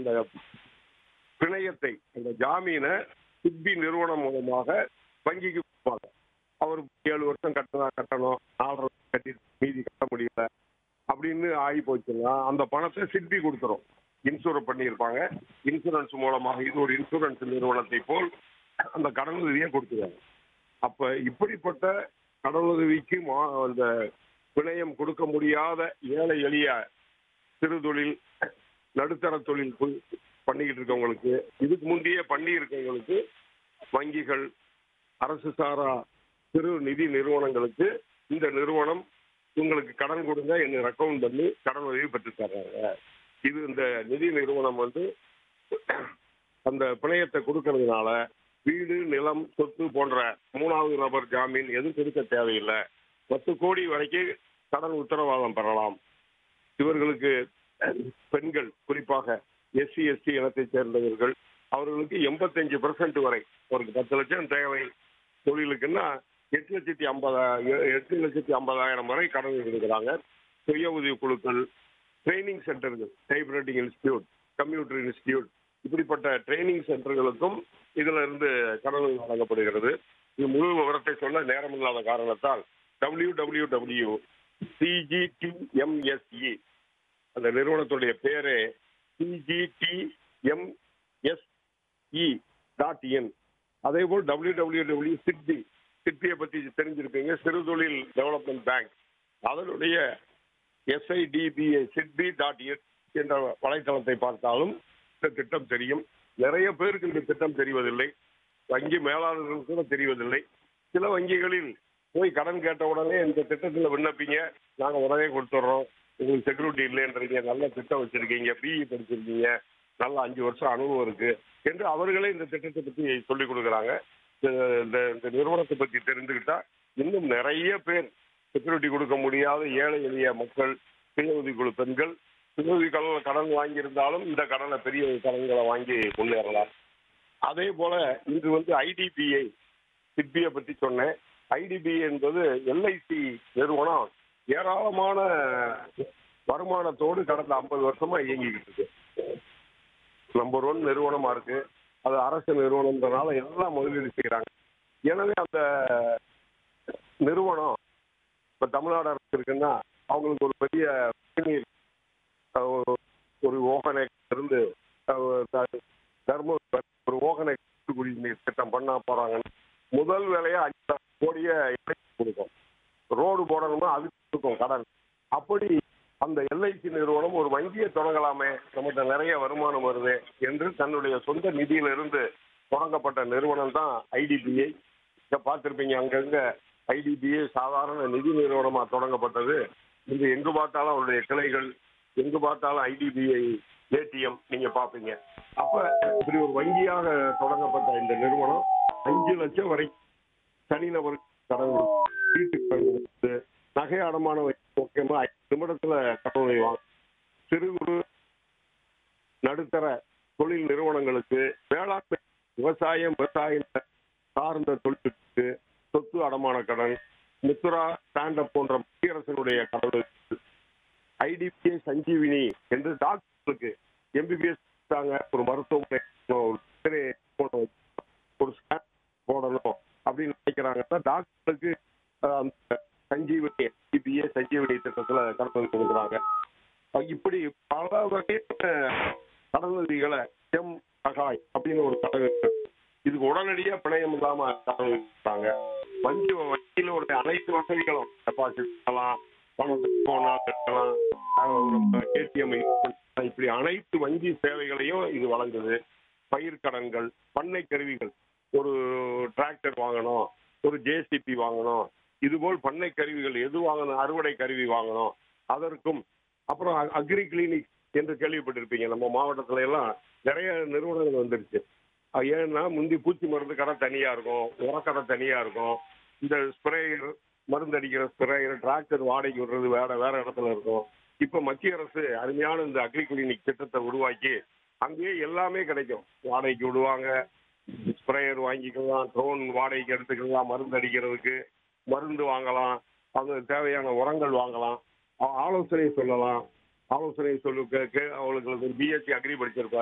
அந்த பிணையத்தை அந்த ஜாமீனை சிப்பி நிறுவனம் மூலமாக வங்கிக்கு கொடுப்பாங்க அவர் ஏழு வருஷம் கட்டினா கட்டணும் நாலரை வருஷம் கட்டி மீதி கட்ட முடியல அப்படின்னு ஆகி போச்சுன்னா அந்த பணத்தை சிப்பி கொடுத்துரும் இன்சூர் பண்ணியிருப்பாங்க இன்சூரன்ஸ் மூலமாக இது ஒரு இன்சூரன்ஸ் நிறுவனத்தை போல் அந்த கடன் உதவியை கொடுத்துருவாங்க அப்ப இப்படிப்பட்ட கடனுதவிக்கு மா- அந்த பிணையம் கொடுக்க முடியாத ஏழை எளிய சிறு தொழில் நடுத்தர தொழில் பு- பண்ணிக்கிட்டு இருக்கவங்களுக்கு இதுக்கு முந்தைய பண்ணி இருக்கவங்களுக்கு வங்கிகள் அரசு சாரா சிறு நிதி நிறுவனங்களுக்கு இந்த நிறுவனம் உங்களுக்கு கடன் கொடுங்க என்ன ரெக்கமெண்ட் பண்ணி கடன் உதவி பெற்று தர்றாங்க இது இந்த நிதி நிறுவனம் வந்து அந்த பிணையத்தை கொடுக்கறதுனால வீடு நிலம் சொத்து போன்ற மூணாவது நபர் ஜாமீன் எதுவும் கொடுக்க தேவையில்லை பத்து கோடி வரைக்கும் கடன் உத்தரவாதம் பெறலாம் இவர்களுக்கு பெண்கள் குறிப்பாக எஸ்சி எஸ்டி இனத்தைச் சேர்ந்தவர்கள் அவர்களுக்கு எண்பத்தஞ்சு பெர்சன்ட் வரை ஒரு பத்து லட்சம் தேவை தொழிலுக்குன்னா எட்டு லட்சத்தி ஐம்பதா எட்டு லட்சத்தி ஐம்பதாயிரம் வரை கடன் கொடுக்குறாங்க சுய உதவி குழுக்கள் ட்ரைனிங் சென்டர்கள் டைப்ரைட்டிங் இன்ஸ்டியூட் கம்ப்யூட்டர் இன்ஸ்டியூட் இப்படிப்பட்ட ட்ரைனிங் சென்டர்களுக்கும் இதுல இருந்து கடன் வழங்கப்படுகிறது இது முழு விவரத்தை சொல்ல நேரமில்லாத காரணத்தால் டபிள்யூ டபிள்யூ டபிள்யூ சிஜிடிஎம்எஸ்இ அந்த நிறுவனத்துடைய பேரே சிஜிடிஎம்எஸ்இ டாட் இன் அதே போல் டபிள்யூ டபிள்யூ டபிள்யூ சிட்பி சிட்பியை பத்தி தெரிஞ்சிருப்பீங்க சிறு தொழில் டெவலப்மெண்ட் பேங்க் அதனுடைய எஸ்ஐடிபிஐ சிட்பி டாட் இன் என்ற வலைத்தளத்தை பார்த்தாலும் இந்த திட்டம் தெரியும் நிறைய பேருக்கு இந்த திட்டம் தெரிவதில்லை வங்கி மேலாளர்களுக்கு கூட தெரிவதில்லை சில வங்கிகளில் போய் கடன் கேட்ட உடனே இந்த திட்டத்தில் விண்ணப்பிங்க நாங்கள் உடனே கொடுத்துட்றோம் உங்களுக்கு செக்யூரிட்டி இல்லைன்றீங்க நல்ல திட்டம் வச்சிருக்கீங்க பிஇ படிச்சிருக்கீங்க நல்ல அஞ்சு வருஷம் அனுபவம் இருக்கு என்று அவர்களே இந்த திட்டத்தை பற்றி சொல்லிக் கொடுக்குறாங்க இந்த- இந்த இந்த நிறுவனத்தை பற்றி தெரிந்துக்கிட்டா இன்னும் நிறைய பேர் செக்யூரிட்டி கொடுக்க முடியாத ஏழை எளிய மக்கள் சுய உதவிக்குழு பெண்கள் சுய உதவி கடன் கடன் வாங்கியிருந்தாலும் இந்த கடனை பெரிய கடன்களை வாங்கி முன்னேறலாம் அதே போல இன்று வந்து ஐடிபிஐ சிட்பியை பற்றி சொன்னேன் ஐடிபிஐ என்பது எல்ஐசி நிறுவனம் ஏராளமான வருமானத்தோடு கடந்த ஐம்பது வருஷமா இயங்கிக்கிட்டு இருக்கு நம்பர் ஒன் நிறுவனமா இருக்கு அது அரசு நிறுவனம்ன்றனால எல்லாம் முதலீடு செய்யறாங்க எனவே அந்த நிறுவனம் இப்ப தமிழ்நாடு அரசு இருக்குன்னா அவங்களுக்கு ஒரு பெரிய குடிநீர், அஹ், ஒரு- ஒரு ஓகனை இருந்து அஹ், த- தர்ம ஒரு ஓகனை குடிநீர் திட்டம் பண்ண போறாங்க முதல் வேலையா அஞ்சு கோடிய எல்ஐசி கொடுக்கும் ரோடு போடணும்னா அதுக்கு கொடுக்கும் கடன் அப்படி அந்த எல்ஐசி நிறுவனம் ஒரு வங்கியை தொடங்கலாமே நம்மகிட்ட நிறைய வருமானம் வருது என்று தன்னுடைய சொந்த நிதியிலிருந்து தொடங்கப்பட்ட நிறுவனம் தான் ஐடிபிஐ இதை பார்த்துருப்பீங்க அங்கங்க ஐடிபிஐ சாதாரண நிதி நிறுவனமா தொடங்கப்பட்டது இன்று எங்கு பார்த்தாலும் அவருடைய கிளைகள் எங்கு பார்த்தாலும் ஐடிபிஐ ஏடிஎம் நீங்க பாப்பீங்க அப்ப இப்படி ஒரு வங்கியாக தொடங்கப்பட்ட இந்த நிறுவனம் அஞ்சு லட்சம் வரை தனிநபர் கடன் கொடுக்கும். வீட்டுக்கு கடன் கொடுத்து நகை அடமானம் வைத்து முக்கியமா ஐந்து நிமிடத்துல கடனை வாங்க சிறு குறு நடுத்தர தொழில் நிறுவனங்களுக்கு வேளாண்மை விவசாயம் விவசாயம் சார்ந்த தொழிலுக்கு சொத்து அடமான கடன் முத்ரா ஸ்டாண்டப் போன்ற மத்திய அரசினுடைய கடவுளுக்கு ஐடிபிஐ சஞ்சீவினி என்று டாக்டர்களுக்கு எம்பிபிஎஸ் ஒரு மருத்துவமனை ஒரு சிறை போடணும், ஒரு ஸ்கேன் போடணும் அப்படின்னு நினைக்கிறாங்கன்னா டாக்டருக்கு அஹ், அந்த சஞ்சீவினி ஐடிபிஐ சஞ்சீவினி திட்டத்துல கடன் கொடுக்குறாங்க அஹ் இப்படி பல வகையான கடனுதவிகளை எம் சகாய் அப்படின்னு ஒரு கடன் இருக்கு இதுக்கு உடனடியா பிணையம் இல்லாம கடன் கொடுக்குறாங்க வங்கி வங்கியில அனைத்து வசதிகளும் டெபாசிட் பண்ணலாம் பணத்துக்கு போனா கட்டலாம் ஏடிஎம் இப்படி அனைத்து வங்கி சேவைகளையும் இது வழங்குது பயிர் கடன்கள் பண்ணை கருவிகள் ஒரு டிராக்டர் வாங்கணும் ஒரு ஜேசிபி வாங்கணும் இதுபோல் பண்ணை கருவிகள் எது வாங்கணும் அறுவடை கருவி வாங்கணும் அதற்கும் அப்புறம் அக்ரி கிளினிக் என்று கேள்விப்பட்டிருப்பீங்க நம்ம மாவட்டத்துல எல்லாம் நிறைய நிறுவனங்கள் வந்துருச்சு அது ஏன்னா முந்தி பூச்சி மருந்து கடை தனியா இருக்கும் உரக்கடை தனியா இருக்கும் இந்த ஸ்ப்ரேயர் மருந்து அடிக்கிற ஸ்ப்ரேயர் டிராக்டர் வாடகைக்கு விடுறது வேற வேற இடத்துல இருக்கும் இப்ப மத்திய அரசு அருமையான இந்த அக்ரி கிளினிக் திட்டத்தை உருவாக்கி அங்கேயே எல்லாமே கிடைக்கும் வாடகைக்கு விடுவாங்க ஸ்ப்ரேயர் வாங்கிக்கலாம் ட்ரோன் வாடகைக்கு எடுத்துக்கலாம் மருந்து அடிக்கிறதுக்கு மருந்து வாங்கலாம் அது தேவையான உரங்கள் வாங்கலாம் ஆ- ஆலோசனை சொல்லலாம் ஆலோசனை சொல்லு கேட்க அவங்களுக்கு பிஎஸ்சி அக்ரி படிச்சிருப்பாரு